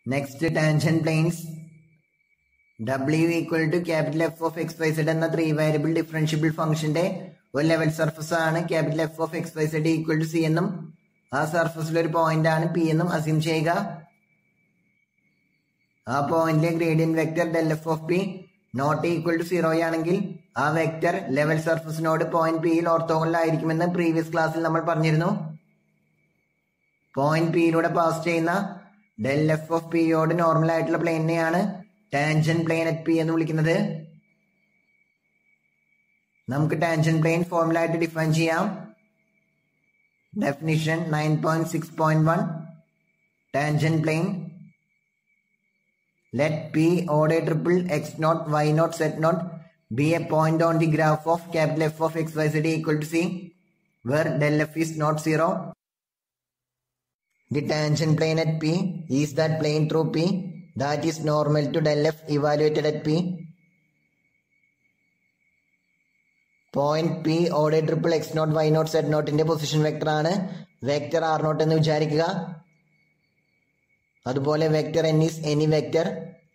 Next tangent planes W equal to capital F of X Y Z എന്ന three variable differentiable ഫംഗ്ഷന്റെ ഒരു level surface ആണ് capital F of X Y Z equal to C എന്നും ആ സർഫസിൽ ഒരു point ആണ് പി എന്നും അസ്യൂം ചെയ്യുക ആ പോയിന്റിലെ gradient vector del F of P naught equal to zero ആണെങ്കിൽ ആ വെക്ടർ ലെവൽ സർഫസിനോട് പോയിന്റ് പിയിൽ ഓർത്തോഗണലായിരിക്കുമെന്ന് പ്രീവിയസ് ക്ലാസ്സിൽ നമ്മൾ പറഞ്ഞിരുന്നു പോയിന്റ് പിയിലൂടെ പാസ് ചെയ്യുന്ന ഡെൽ എഫ് ഓഫ് പിയോട് നോർമൽ ആയിട്ടുള്ള പ്ലെയിനെയാണ് ടാൻജൻ പ്ലെയിൻ അറ്റ് പി എന്ന് വിളിക്കുന്നത് നമുക്ക് ടാൻജൻ പ്ലെയിൻ ഫോർമുല ആയിട്ട് ഡിഫൈൻ ചെയ്യാം definition nine point six point one tangent plane let p odd a triple x naught y naught z naught be a point on the graph of capital F of x y z equal to c where del f is not zero. The tangent plane at p is that plane through p that is normal to del f evaluated at p. Point P ഓടെ triple X naught Y naught Z നോട്ടിന്റെ position vector ആണ് vector R naught എന്ന് വിചാരിക്കുക അതുപോലെ vector N is any vector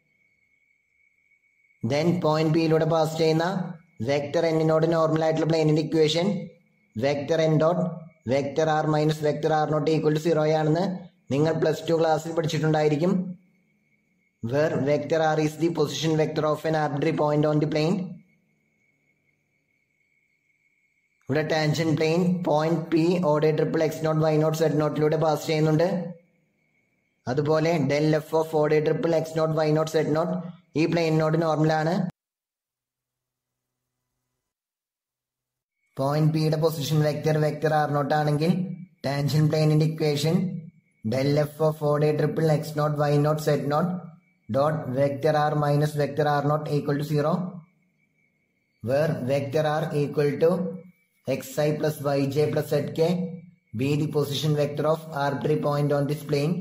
then point പിയിലൂടെ pass ചെയ്യുന്ന vector എന്നിനോട് normal ആയിട്ടുള്ള പ്ലെയിനിന്റെ equation vector N dot vector R minus vector R naught equal to zero ആണെന്ന് നിങ്ങൾ പ്ലസ് ടു ക്ലാസ്സിൽ പഠിച്ചിട്ടുണ്ടായിരിക്കും where vector R is the position vector of an arbitrary point on the plain ഇവിടെ tangent plane point P ഓടെ triple X naught Y naught Z നോട്ടിലൂടെ pass ചെയ്യുന്നുണ്ട് അതുപോലെ del F of ഓടെ triple X naught Y naught Z naught ഈ പ്ലെയിനോട് നോർമലാണ് point പിയുടെ position vector vector R naught ആണെങ്കിൽ ടാൻഷൻ പ്ലെയിനിന്റെ ഇക്വേഷൻ ഡെൽ എഫ് ഓഫ് ഓടെ triple X naught Y naught Z naught dot vector R minus vector R naught equal to zero where vector R equal to X i plus Y J plus Z K be the position vector of arbitrary point on this plane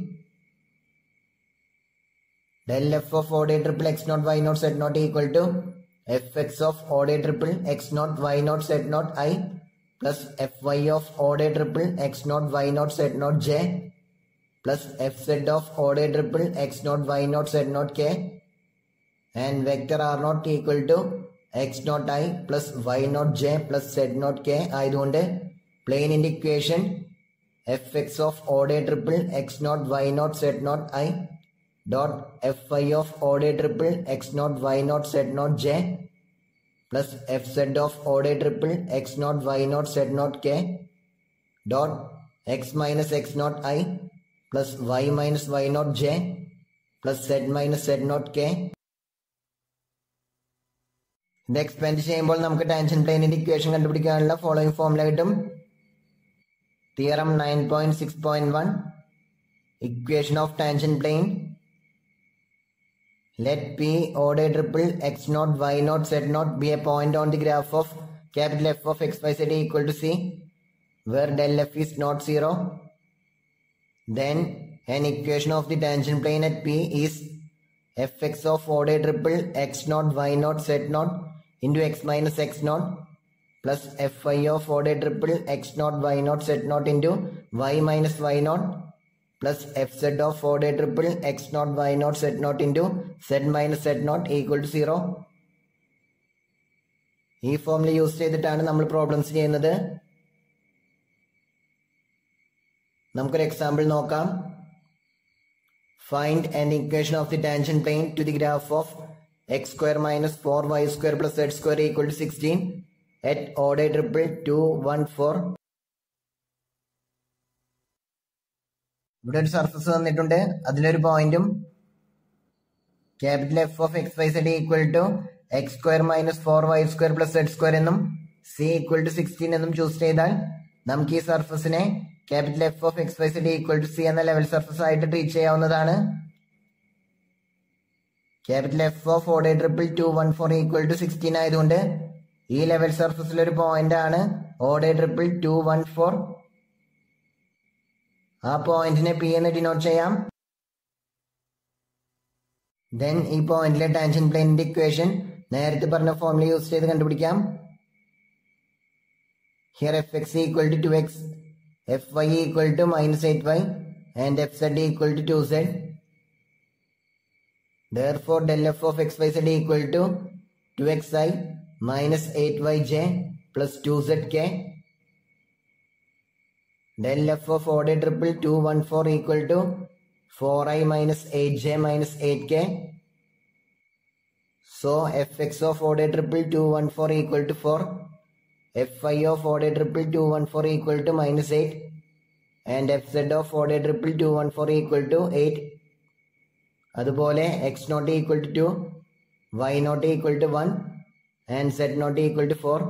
del f of odd triple x naught y naught z naught equal to fx of odd triple x naught y naught z naught i plus fy of odd triple x naught y naught z naught j plus fz of odd triple x naught y naught z naught k and vector r naught equal to x naught i plus y naught j plus z naught k ആയതുകൊണ്ട് പ്ലെയിനിന്റെ equation F X of ഓഡ് triple X naught Y naught Z naught I dot fy of odd triple x naught y naught z naught j plus fz of odd triple x naught y naught z naught k dot x minus x naught i plus y minus y naught j plus z minus z naught k ഇത് expand ചെയ്യുമ്പോൾ നമുക്ക് tangent പ്ലെയിനിന്റെ equation കണ്ടുപിടിക്കാനുള്ള following formula കിട്ടും theorem nine point six point one equation of tangent plane Let P odd triple x naught y naught z naught be a point on the graph of capital F of x y z equal to c, where del f is not zero. Then an equation of the tangent plane at P is fx of odd triple x naught y naught z naught into x minus x naught plus fy of odd triple x naught y naught z naught into y minus y naught plus fz of odd triple x naught y naught z naught into z minus z naught equal to zero ഈ ഫോമിൽ use ചെയ്തിട്ടാണ് നമ്മൾ problems ചെയ്യുന്നത് നമുക്കൊരു example നോക്കാം find and equation of the tangent plane to the graph of X square minus four Y square plus Z square equal to sixteen at ഓഡ് triple two one four ഇവിടെ ഒരു surface തന്നിട്ടുണ്ട് അതിലൊരു പോയിന്റും capital F of X Y Z equal to X square minus four Y square plus Z square എന്നും C equal to sixteen എന്നും choose ചെയ്താൽ നമുക്ക് ഈ സർഫസിനെ capital F of X Y Z equal to C എന്ന level surface ആയിട്ട് treat ചെയ്യാവുന്നതാണ് capital F of ഓഡ് triple two one four equal to sixteen ആയതുകൊണ്ട് ഈ ലെവൽ സർഫസിൽ ഒരു പോയിന്റ് ആണ് ഓഡ് ട്രിപ്പിൾ ടു വൺ ഫോർ ആ പോയിന്റിനെ പി എന്ന് ഡിനോട്ട് ചെയ്യാം ദെൻ ഈ പോയിന്റിലെ ടാൻഷൻ പ്ലെയിനിന്റെ ഇക്വേഷൻ നേരത്തെ പറഞ്ഞ ഫോമിൽ യൂസ് ചെയ്ത് കണ്ടുപിടിക്കാം here F X equal to two X F Y equal to minus eight Y and F Z equal to two Z Therefore, del f of xyz equal to 2xi minus 8yj plus 2zk. Del f of order triple 214 equal to 4i minus 8j minus 8k. So fx of order triple 214 equal to 4. fi of order triple 214 equal to minus 8. And fz of order triple 214 equal to 8. അതുപോലെ X naught equal to two Y naught equal to one and Z naught equal to four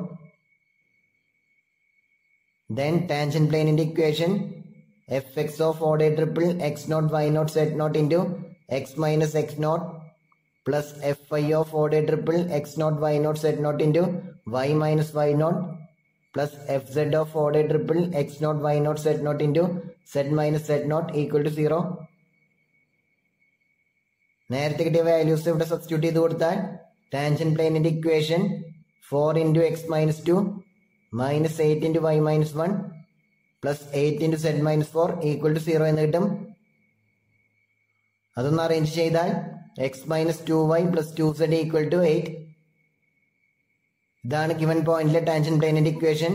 then tangent പ്ലെയിനിന്റെ equation F X of order triple X naught Y naught Z naught into X minus X naught plus F I of order triple X naught Y naught Z naught into Y minus Y naught plus F Z of order triple X naught Y naught Z naught into set minus Z naught equal to zero നേരത്തെ കിട്ടിയ values ഇവിടെ substitute ചെയ്ത് കൊടുത്താൽ tangent പ്ലെയിനിന്റെ equation four into X minus two minus eight into Y minus one plus eight into Z minus four equal to zero എന്ന് കിട്ടും അതൊന്ന് arrange ചെയ്താൽ X minus two Y plus two Z equal to eight ഇതാണ് given പോയിന്റിലെ tangent പ്ലെയിനിന്റെ equation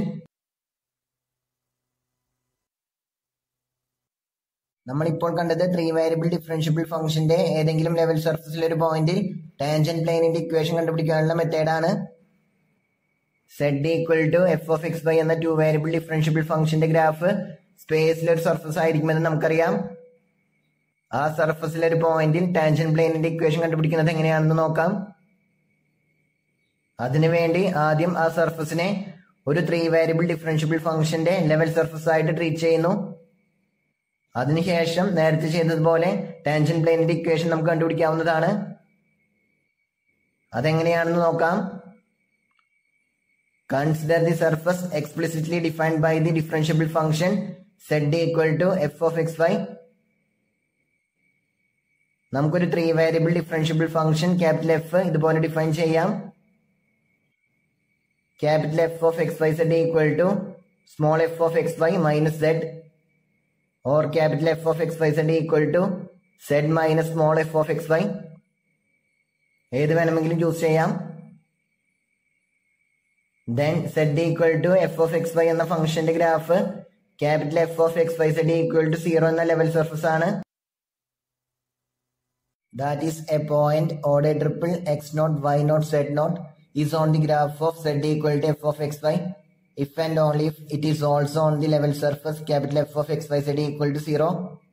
നമ്മളിപ്പോൾ കണ്ടത് three variable differentiable ഫംഗ്ഷന്റെ ഏതെങ്കിലും ലെവൽ സർഫസിൽ ഒരു പോയിന്റിൽ ടാൻജൻ പ്ലെയിനിന്റെ ഇക്വേഷൻ കണ്ടുപിടിക്കാനുള്ള മെത്തേഡാണ് Z equal to F of X Y എന്ന ടു വേരിയബിൾ ഡിഫറൻഷ്യബിൾ ഫംഗ്ഷന്റെ ഗ്രാഫ് സ്പേസിൽ ഒരു സർഫസ് ആയിരിക്കുമെന്ന് നമുക്കറിയാം ആ സർഫസിൽ ഒരു പോയിന്റിൽ ടാൻജൻ പ്ലെയിനിന്റെ ഇക്വേഷൻ കണ്ടുപിടിക്കുന്നത് എങ്ങനെയാണെന്ന് നോക്കാം അതിനുവേണ്ടി ആദ്യം ആ സർഫസിനെ ഒരു ത്രീ വേരിയബിൾ ഡിഫറൻഷ്യബിൾ ഫംഗ്ഷന്റെ ലെവൽ സർഫസ് ആയിട്ട് ട്രീറ്റ് ചെയ്യുന്നു അതിനുശേഷം നേരത്തെ ചെയ്തതുപോലെ ടാൻജൻ പ്ലെയിനിന്റെ ഇക്വേഷൻ നമുക്ക് കണ്ടുപിടിക്കാവുന്നതാണ് അതെങ്ങനെയാണെന്ന് നോക്കാം consider the surface explicitly defined by the differentiable function Z equal to F of X Y നമുക്കൊരു three variable differentiable function capital F ഇതുപോലെ ഡിഫൈൻ ചെയ്യാം capital F of X Y Z equal to small F of X Y minus Z or capital F of x y z equal to z minus small f of x y ഏത് വേണമെങ്കിലും choose ചെയ്യാം then Z equal to F of X Y എന്ന ഫംഗ്ഷന്റെ graph capital F of X Y Z equal to zero എന്ന level surface ആണ് that is a point order triple X naught Y naught Z naught is on the graph of Z equal to F of X Y if and only if it is also on the level surface capital F of x y z equal to 0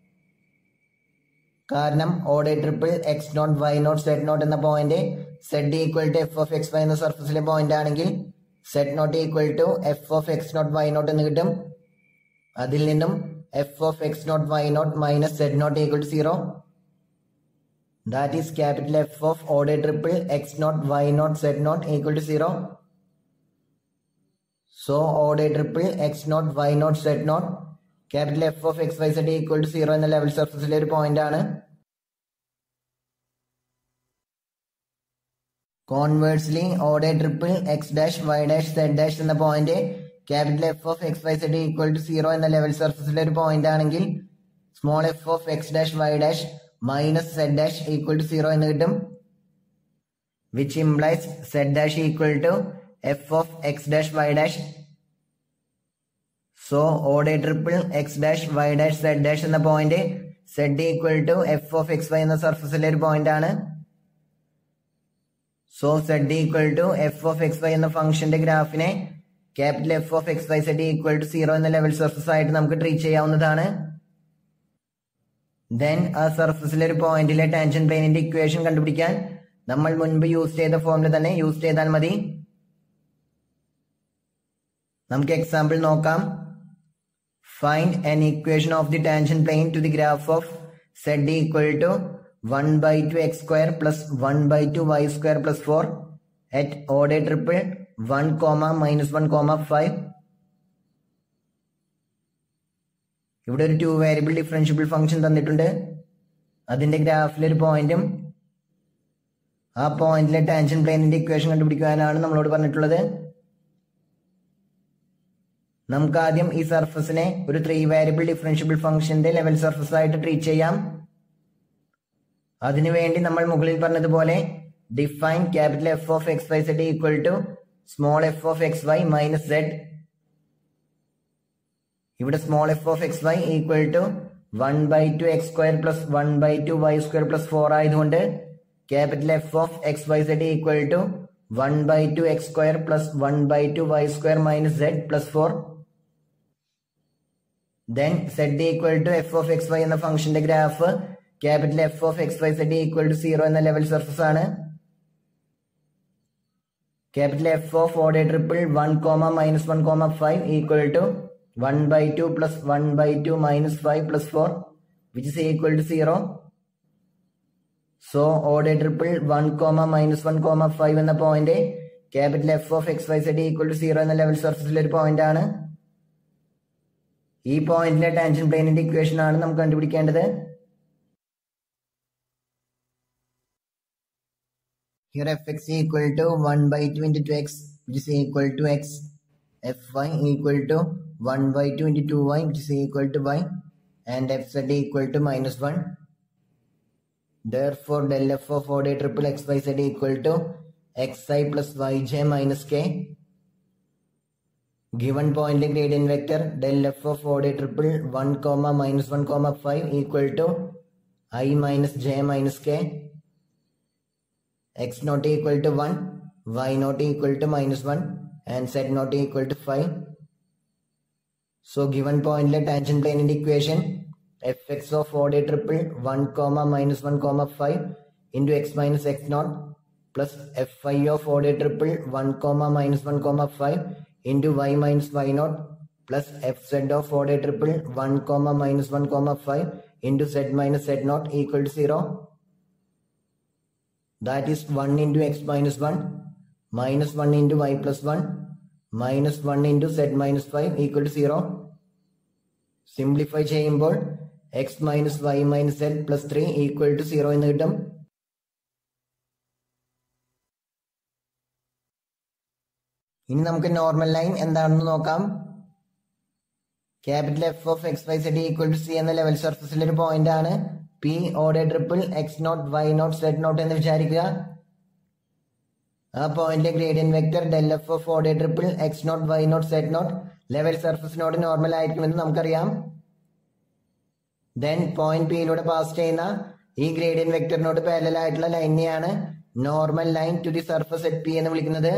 കാരണം order triple X naught Y naught Z naught എന്ന point Z equal to F of X Y എന്ന സർഫസിലെ point ആണെങ്കിൽ Z naught equal to F of X naught Y naught എന്ന് കിട്ടും അതിൽ നിന്നും F of X naught Y naught minus Z naught equal to zero that is capital F of order triple X naught Y naught Z naught equal to zero So order triple x naught y naught z naught capital F of X Y Z equal to zero എന്ന level സർഫസിലെ ഒരു point ആണ് conversely order triple X dash Y dash Z dash എന്ന point capital F of X Y Z equal to zero എന്ന level സർഫസിലെ ഒരു point ആണെങ്കിൽ small F of X dash Y dash minus Z dash equal to zero എന്ന് കിട്ടും which implies Z dash equal to F of X dash Y dash so order triple X dash Y dash Z dash എന്ന point Z equal to F of X Y എന്ന സർഫസിലെ ഒരു point ആണ് so z equal to F of X Y എന്ന ഫംഗ്ഷന്റെ ഗ്രാഫിനെ capital F of X Y Z equal to zero എന്ന level surface ആയിട്ട് നമുക്ക് ട്രീറ്റ് ചെയ്യാവുന്നതാണ് ദെൻ ആ സർഫസിലെ ഒരു പോയിന്റിലെ ടാൻഷൻ പ്ലെയിനിന്റെ ഇക്വേഷൻ കണ്ടുപിടിക്കാൻ നമ്മൾ മുൻപ് യൂസ് ചെയ്ത ഫോമിൽ തന്നെ യൂസ് ചെയ്താൽ മതി നമുക്ക് എക്സാമ്പിൾ നോക്കാം find an equation of the tangent plane to the graph of Z equal to one by two X square plus one by two y square plus four at order triple one comma minus one comma five ഇവിടെ ഒരു to variable differentiable function തന്നിട്ടുണ്ട് അതിന്റെ ഗ്രാഫിൽ ഒരു പോയിന്റും ആ പോയിന്റിലെ tangent പ്ലെയിനിന്റെ ഇക്വേഷൻ കണ്ടുപിടിക്കാനാണ് നമ്മളോട് പറഞ്ഞിട്ടുള്ളത് നമുക്ക് ആദ്യം ഈ സർഫസിനെ ഒരു ത്രീ വേരിയബിൾ ഡിഫറൻഷ്യബിൾ ഫംഗ്ഷന്റെ ലെവൽ സർഫസ് ആയിട്ട് ട്രീറ്റ് ചെയ്യാം അതിനുവേണ്ടി നമ്മൾ മുകളിൽ പറഞ്ഞതുപോലെ define capital F of X Y Z equal to small F of X Y minus z ഇവിടെ small F of X y equal to one by two X square plus one by two y square plus four ആയതുകൊണ്ട് capital F of X Y Z equal to one by two X square plus one by two y square minus z plus four then Z equal to F of X Y എന്ന ഫംഗ്ഷന്റെ graph capital F of X Y Z equal to zero എന്ന level surface ആണ് capital F of order triple one comma minus one comma five equal to one by two plus one by two minus five plus four which is equal to zero so order triple one comma minus one comma five എന്ന point capital F of X Y Z equal to zero എന്ന level സർഫസിലെ ഒരു point ആണ് ഈ പോയിന്റിലെ tangent പ്ലെയിനിന്റെ equation ആണ് നമുക്ക് കണ്ടുപിടിക്കേണ്ടത് Here fx equal to 1 by 2 into 2x which is equal to x. fy equal to 1 by 2 into 2y which is equal to y and fz equal to minus 1. Therefore del f of order triple xyz equal to xi plus yj minus k. Given point gradient vector del f of order triple 1 comma minus 1 comma 5 equal to i minus j minus k x not equal to 1, y not equal to minus 1 and z not equal to 5. So given point le tangent plane in the equation fx of order triple 1 comma minus 1 comma 5 into x minus x naught plus fy of order triple 1 comma minus 1 comma 5 into y minus y naught plus fz of order triple 1 comma minus 1 comma 5 into z minus z naught equal to 0 that is 1 into x minus 1 minus 1 into y plus 1 minus 1 into z minus 5 equal to 0 simplify ചെയ്യുമ്പോൾ x minus y minus l plus three equal to zero എന്ന് കിട്ടും ഇനി നമുക്ക് normal line എന്താണെന്ന് നോക്കാം capital F of X Y Z equal to C എന്ന level സർഫസിൽ ഒരു പോയിന്റ് ആണ് പി ഓടെ triple X naught Y naught Z naught എന്ന് വിചാരിക്കുക ആ പോയിന്റിലെ gradient vector del F of ഓടെ triple X naught Y naught Z naught level സർഫസിനോട് നോർമൽ ആയിരിക്കുമെന്ന് നമുക്കറിയാം ദെൻ പോയിന്റ് പിയിലൂടെ പാസ് ചെയ്യുന്ന ഈ ഗ്രേഡിയൻ വെക്ടറിനോട് പാരലൽ ആയിട്ടുള്ള ലൈനെയാണ് normal line to the surface at p എന്ന് വിളിക്കുന്നത്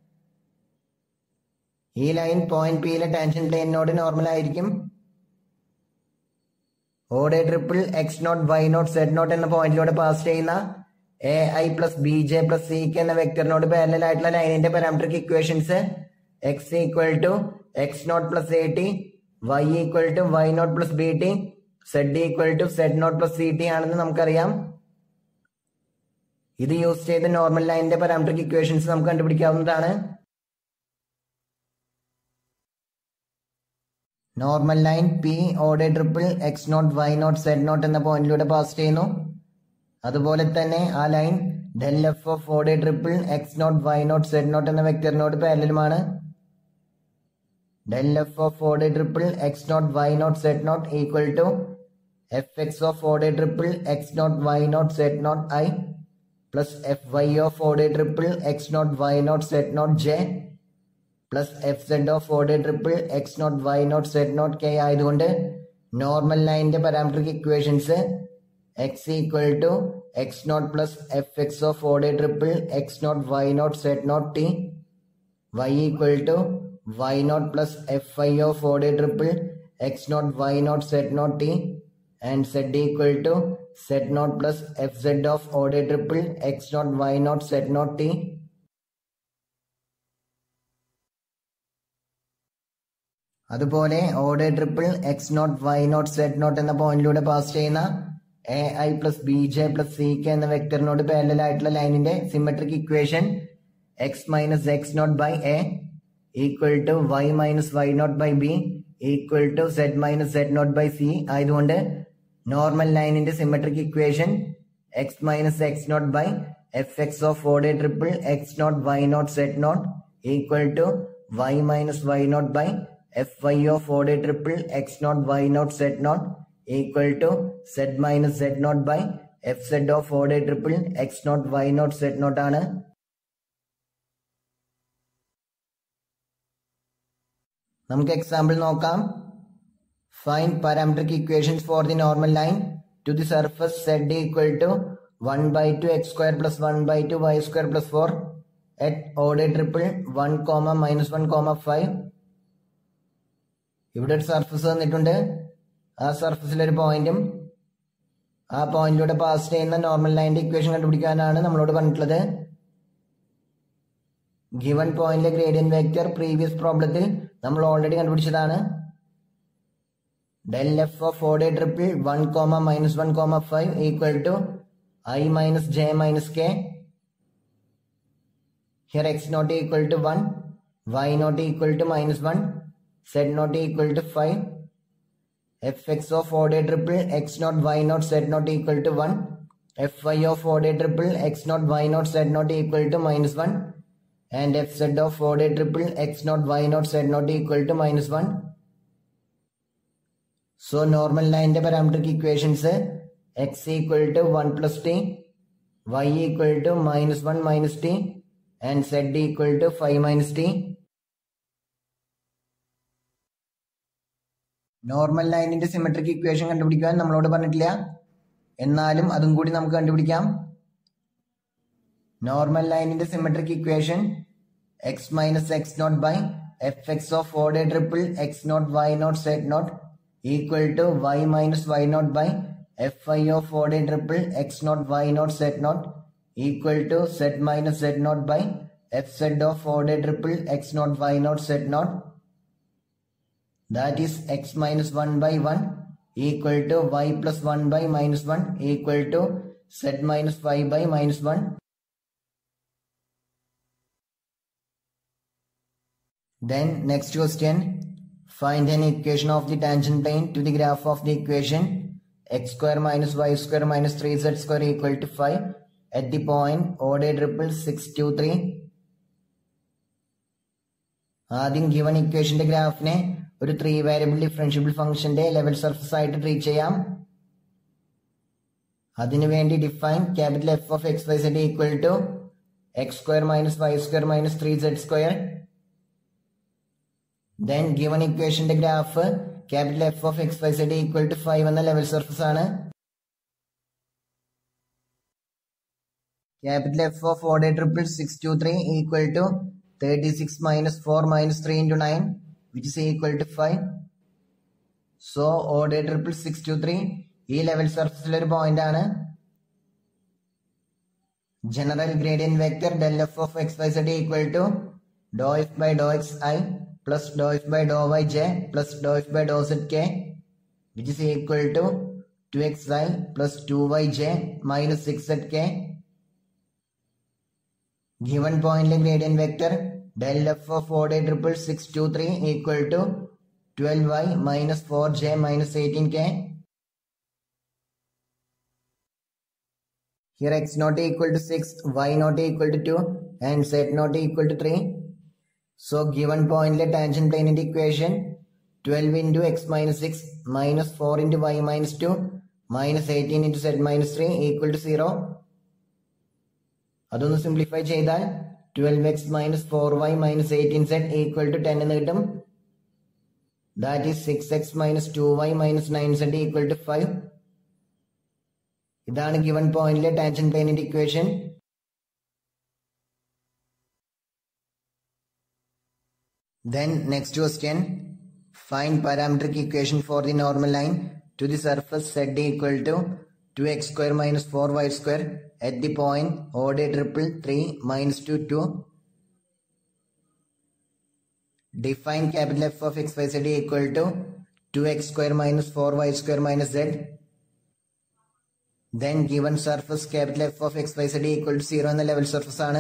ഈ ലൈൻ പോയിന്റ് പിയിലെ ടാൻഷൻ പ്ലെയിനോട് നോർമൽ ആയിരിക്കും ഓടെ triple X naught Y naught Z naught എന്ന പോയിന്റിലൂടെ പാസ് ചെയ്യുന്ന a i plus b j plus c k എന്ന വെക്ടറിനോട് പാരലൽ ആയിട്ടുള്ള ലൈനിന്റെ parametric equations x equal to x naught plus a t y equal to Y naught plus b t z equal to z naught plus c t ആണെന്ന് നമുക്കറിയാം ഇത് use ചെയ്ത് normal ലൈനിന്റെ parametric equations നമുക്ക് കണ്ടുപിടിക്കാവുന്നതാണ് normal line P ഓടെ triple X naught Y naught Z naught എന്ന പോയിന്റിലൂടെ പാസ് ചെയ്യുന്നു അതുപോലെ തന്നെ ആ ലൈൻ ഡെൽ എഫ് ഓഫ് ഓടെ triple X naught Y naught Z naught എന്ന വെക്ടറിനോട് പാരലുമാണ് ഡെൽ എഫ് ഓഫ് ഓടെ triple X naught Y naught Z naught equal to f X of ഓടെ triple X naught Y naught Z naught i plus f y of ഓടെ triple X naught Y naught Z naught j plus F Z of order triple X naught Y naught Z naught k ആയതുകൊണ്ട് normal ലൈനിന്റെ parametric equations x equal to x naught plus f X of order triple X naught Y naught Z naught t y equal to Y naught plus F I of order triple X naught Y naught Z naught t and z equal to z naught plus F Z of order triple X naught Y naught Z naught t അതുപോലെ order triple X naught Y naught Z naught എന്ന പോയിന്റിലൂടെ pass ചെയ്യുന്ന a i plus b j plus c k എന്ന വെക്ടറിനോട് parallel ആയിട്ടുള്ള ലൈനിന്റെ symmetric equation x minus X naught by a equal to y minus Y naught by b equal to z minus Z naught by c ആയതുകൊണ്ട് normal ലൈനിന്റെ symmetric equation x minus X naught by f X of order triple X naught Y naught Z naught equal to y minus Y naught by f y of order triple X naught Y naught Z naught equal to z minus Z naught by f Z of order triple X naught Y naught Z naught ആണ് നമുക്ക് example നോക്കാം find parametric equations for the normal line to the surface z equal to one by two X square plus one by two y square plus four at order triple one comma minus one comma five ഇവിടെ ഒരു surface തന്നിട്ടുണ്ട് ആ സർഫസിൽ ഒരു പോയിന്റും ആ പോയിന്റിലൂടെ pass ചെയ്യുന്ന നോർമൽ ലൈനിന്റെ ഇക്വേഷൻ കണ്ടുപിടിക്കാനാണ് നമ്മളോട് പറഞ്ഞിട്ടുള്ളത് ഗിവൺ പോയിന്റിലെ ഗ്രേഡിയൻ വെക്റ്റർ പ്രീവിയസ് പ്രോബ്ലത്തിൽ നമ്മൾ ഓൾറെഡി കണ്ടുപിടിച്ചതാണ് del F of order triple one comma minus one comma five equal to i minus j minus k here x naught equal to one y naught equal to minus one z naught equal to five f X of order triple X naught Y naught Z naught equal to one f y of order triple X naught Y naught Z naught equal to minus one and f z of order triple x naught y naught z naught equal to minus 1. So normal line the parametric equations x equal to 1 plus t, y equal to minus 1 minus t and z equal to 5 minus t. Normal ലൈനിന്റെ symmetric equation കണ്ടുപിടിക്കാൻ നമ്മളോട് പറഞ്ഞിട്ടില്ല എന്നാലും അതും കൂടി നമുക്ക് കണ്ടുപിടിക്കാം normal ലൈനിന്റെ symmetric equation x minus X naught by f X of order triple X naught Y naught Z naught equal to y minus Y naught by f I of order triple X naught Y naught Z naught equal to z minus Z naught by f Z of order triple X naught Y naught Z naught that is x minus 1 by 1 equal to y plus 1 by minus 1 equal to z minus 5 by minus 1 Then next question, find an equation of the tangent plane to the graph of the equation x square minus y square minus 3z square equal to 5 at the point order triple 6 2 3. ആദ്യം given ഇക്വേഷന്റെ ഗ്രാഫിനെ ഒരു three variable differentiable ഫംഗ്ഷന്റെ level surface ആയിട്ട് treat ചെയ്യാം അതിനുവേണ്ടി define capital F of X Y Z equal to X square minus y square minus three z square then given ഇക്വേഷന്റെ graph capital F of X Y Z equal to five എന്ന level surface ആണ് capital F of order triple six two three equal to thirty six minus four minus three into nine which is equal to five so order triple six two three ഈ level സർഫസിലെ ഒരു point ആണ് general gradient vector del F of X Y Z equal to dou f by dou x i plus dou f by dou yj plus dou f by dou zk which is equal to 2xi plus 2yj minus 6zk. Given point gradient vector del f of order triple 623 equal to 12y minus 4j minus 18k. Here x not equal to 6, y not equal to 2 and z not equal to 3. So given point le tangent plane in the equation 12 into x minus 6 minus 4 into y minus 2 minus 18 into z minus 3 equal to 0. അതൊന്ന് simplify ചെയ്താൽ twelve x minus four y minus eighteen z equal to ten എന്ന് കിട്ടും that is six x minus two y minus nine z equal to five ഇതാണ് given പോയിന്റിലെ tangent പ്ലെയിനിന്റെ equation Then next question, find parametric equation for the normal line to the surface z equal to 2x square minus 4y square at the point order triple 3 minus 2 2. Define capital F of x y z equal to 2x square minus 4y square minus z. Then given surface capital F of x y z equal to 0 എന്ന level surface ആണ്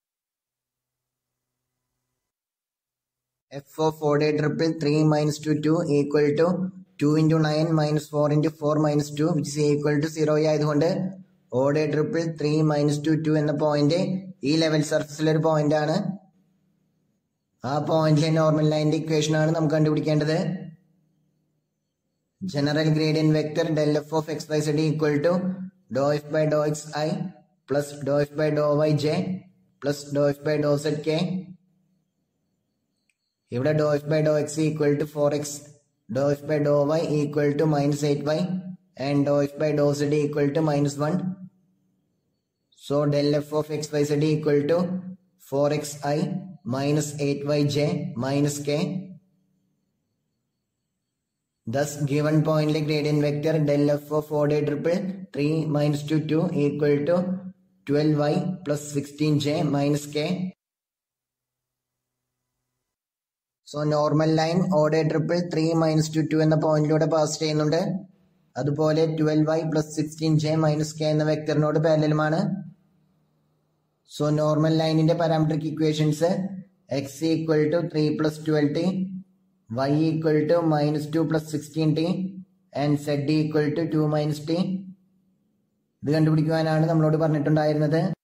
f of order triple 3 minus 2 2 equal to 2 into 9 minus 4 into 4 minus 2 which is equal to 0 ആയതുകൊണ്ട് order triple three minus two two എന്ന point ഈ level സർഫസിലെ ഒരു point ആണ് ആ പോയിന്റിലെ നോർമൽ ലൈനിന്റെ ഇക്വേഷൻ ആണ് നമുക്ക് കണ്ടുപിടിക്കേണ്ടത് general gradient vector del F of X Y Z equal to dou f by dou x i plus dou f by dou y J plus dou f by dou z k ഇവിടെ dou f by dou x equal to four x dou f by dou y equal to minus eight Y and dou f by dou z equal to minus one so del F of X Y Z equal to four x i minus eight y j minus k Thus, given point like gradient vector del f of order triple 3 minus 2 2 equal to 12y plus 16j minus k. So normal line order triple three minus two two എന്ന പോയിന്റിലൂടെ pass ചെയ്യുന്നുണ്ട് അതുപോലെ twelve y plus sixteen j minus k എന്ന വെക്ടറിനോട് പാരലലുമാണ് so normal ലൈനിന്റെ parametric equations x equal to three plus twelve t y equal to minus 2 plus 16t and z equal to 2 minus t ഇത് കണ്ടുപിടിക്കുവാനാണ് നമ്മളോട് പറഞ്ഞിട്ടുണ്ടായിരുന്നത്